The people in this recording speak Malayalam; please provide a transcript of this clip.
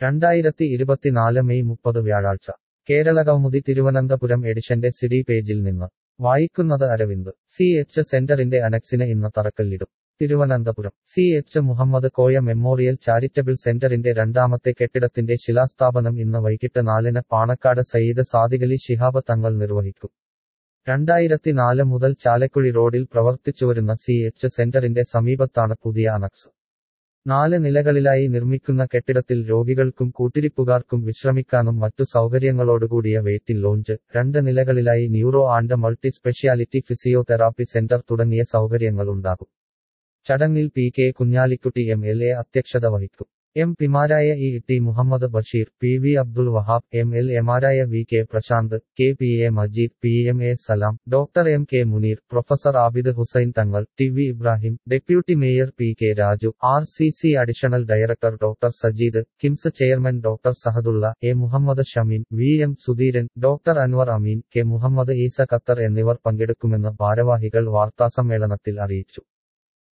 രണ്ടായിരത്തി ഇരുപത്തിനാല് മെയ് മുപ്പത് വ്യാഴാഴ്ച കേരളകൗമുദി തിരുവനന്തപുരം എഡിഷന്റെ സിഡി പേജിൽ നിന്ന് വായിക്കുന്നത് അരവിന്ദ് സി എച്ച് സെന്ററിന്റെ അനക്സിന് ഇന്ന് തറക്കല്ലിടും Thiruvananthapuram C H Muhammad Koya memorial charitable സെന്ററിന്റെ രണ്ടാമത്തെ കെട്ടിടത്തിന്റെ ശിലാസ്ഥാപനം ഇന്ന് വൈകിട്ട് നാലിന് പാണക്കാട് സയ്യിദ് സാദിഖലി ശിഹാബ് തങ്ങൾ നിർവഹിക്കും രണ്ടായിരത്തി നാല് മുതൽ ചാലക്കുഴി റോഡിൽ പ്രവർത്തിച്ചുവരുന്ന സി എച്ച് സെന്ററിന്റെ സമീപത്താണ് പുതിയ അനക്സ് നാല് നിലകളിലായി നിർമ്മിക്കുന്ന കെട്ടിടത്തിൽ രോഗികൾക്കും കൂട്ടിരിപ്പുകാർക്കും വിശ്രമിക്കാനും മറ്റു സൗകര്യങ്ങളോടുകൂടിയ വെയിറ്റിംഗ് ലോഞ്ച് രണ്ട് നിലകളിലായി neuro and multi speciality physiotherapy centre തുടങ്ങിയ സൗകര്യങ്ങളുണ്ടാകും ചടങ്ങിൽ P K Kunhalikutty M L A അധ്യക്ഷത വഹിക്കും എം പിമാരായ E T Muhammad Basheer P V Abdul Wahab M L എമാരായ V K Prasanth K P A Majeed P M A Salam doctor M K Muneer professor Abid Hussain Thangal T V Ibrahim deputy mayor P K Raju R C C additional director doctor Sajeed KIMS chairman doctor Sahadulla A Muhammad Shameem V M Sudheeran doctor Anwar Ameen K Muhammad Esa Qatar എന്നിവർ പങ്കെടുക്കുമെന്ന് ഭാരവാഹികൾ വാർത്താസമ്മേളനത്തിൽ അറിയിച്ചു